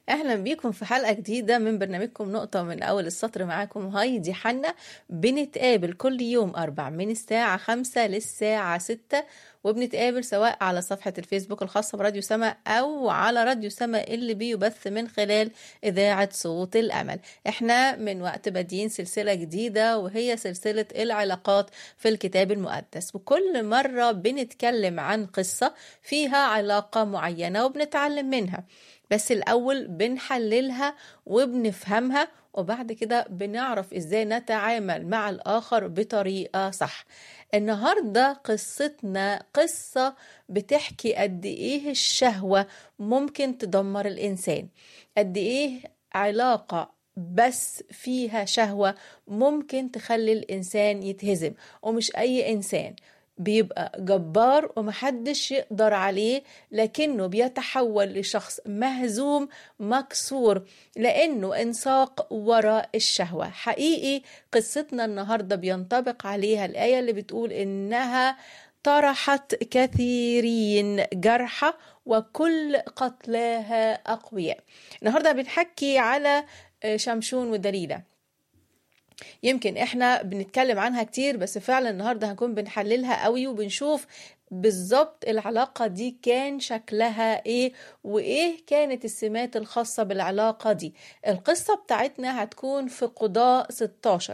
اهلا بيكم في حلقه جديده من برنامجكم نقطه من اول السطر معاكم هايدي حنا بنتقابل كل يوم اربع من الساعه خمسة للساعه ستة وبنتقابل سواء على صفحه الفيسبوك الخاصه براديو سما او على راديو سما اللي بيبث من خلال اذاعه صوت الامل احنا من وقت بادئين سلسله جديده وهي سلسله العلاقات في الكتاب المقدس وكل مره بنتكلم عن قصه فيها علاقه معينه وبنتعلم منها بس الأول بنحللها وبنفهمها وبعد كده بنعرف ازاي نتعامل مع الآخر بطريقة صح النهاردة قصتنا قصة بتحكي قد ايه الشهوة ممكن تدمر الإنسان قد ايه علاقة بس فيها شهوة ممكن تخلي الإنسان يتهزم ومش أي إنسان بيبقى جبار ومحدش يقدر عليه لكنه بيتحول لشخص مهزوم مكسور لانه انساق وراء الشهوه حقيقي قصتنا النهارده بينطبق عليها الايه اللي بتقول انها طرحت كثيرين جرحى وكل قتلاها اقوياء النهارده بنحكي على شمشون ودليله يمكن احنا بنتكلم عنها كتير بس فعلا النهارده هنكون بنحللها قوي وبنشوف بالظبط العلاقة دي كان شكلها ايه وايه كانت السمات الخاصة بالعلاقة دي القصة بتاعتنا هتكون في قضاء 16